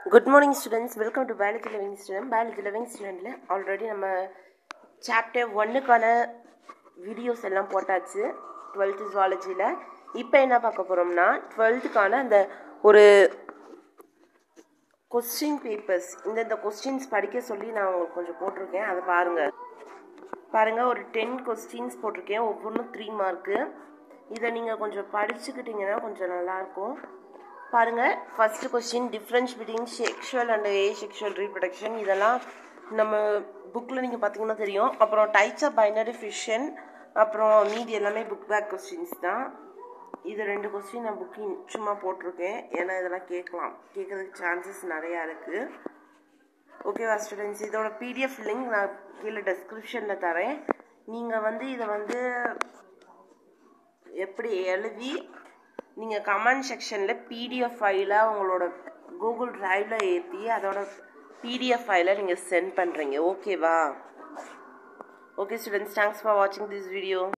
good morning students welcome to biology living student biology living ஸ்டூடெண்ட்டில் already நம்ம chapter ஒன்னுக்கான videos எல்லாம் போட்டாச்சு டுவெல்த்து ஜுவாலஜியில் இப்போ என்ன பார்க்க போகிறோம்னா டுவெல்த்துக்கான அந்த ஒரு கொஸ்டின் பேப்பர்ஸ் இந்தந்த கொஸ்டின்ஸ் படிக்க சொல்லி நான் உங்களுக்கு கொஞ்சம் போட்டிருக்கேன் அதை பாருங்கள் பாருங்கள் ஒரு டென் கொஸ்டின்ஸ் போட்டிருக்கேன் ஒவ்வொன்றும் த்ரீ மார்க்கு இதை நீங்கள் கொஞ்சம் படிச்சுக்கிட்டிங்கன்னா கொஞ்சம் நல்லாயிருக்கும் பாருங்கள் first question difference between sexual and asexual reproduction இதெல்லாம் நம்ம புக்கில் நீங்கள் பார்த்தீங்கன்னா தெரியும் அப்புறம் டைப்ஸ் ஆஃப் பைனரி ஃபிஷன் அப்புறம் மீதி எல்லாமே புக் பேக் கொஸ்டின்ஸ் தான் இது ரெண்டு கொஸ்டின் நான் புக்கிங் சும்மா போட்டிருக்கேன் ஏன்னா இதெல்லாம் கேட்கலாம் கேட்கறதுக்கு சான்சஸ் நிறையா இருக்குது ஓகேவா ஸ்டூடெண்ட்ஸ் இதோட பிடிஎஃப் லிங்க் நான் கீழே டெஸ்கிரிப்ஷனில் தரேன் நீங்கள் வந்து இதை வந்து எப்படி எழுதி நீங்கள் கமெண்ட் செக்ஷனில் பிடிஎஃப் ஃபைலாக உங்களோட கூகுள் ட்ரைவில் ஏற்றி அதோட பிடிஎஃப் ஃபைலை நீங்கள் சென்ட் பண்ணுறீங்க ஓகேவா ஓகே ஸ்டூடெண்ட்ஸ் தேங்க்ஸ் ஃபார் வாட்சிங் திஸ் வீடியோ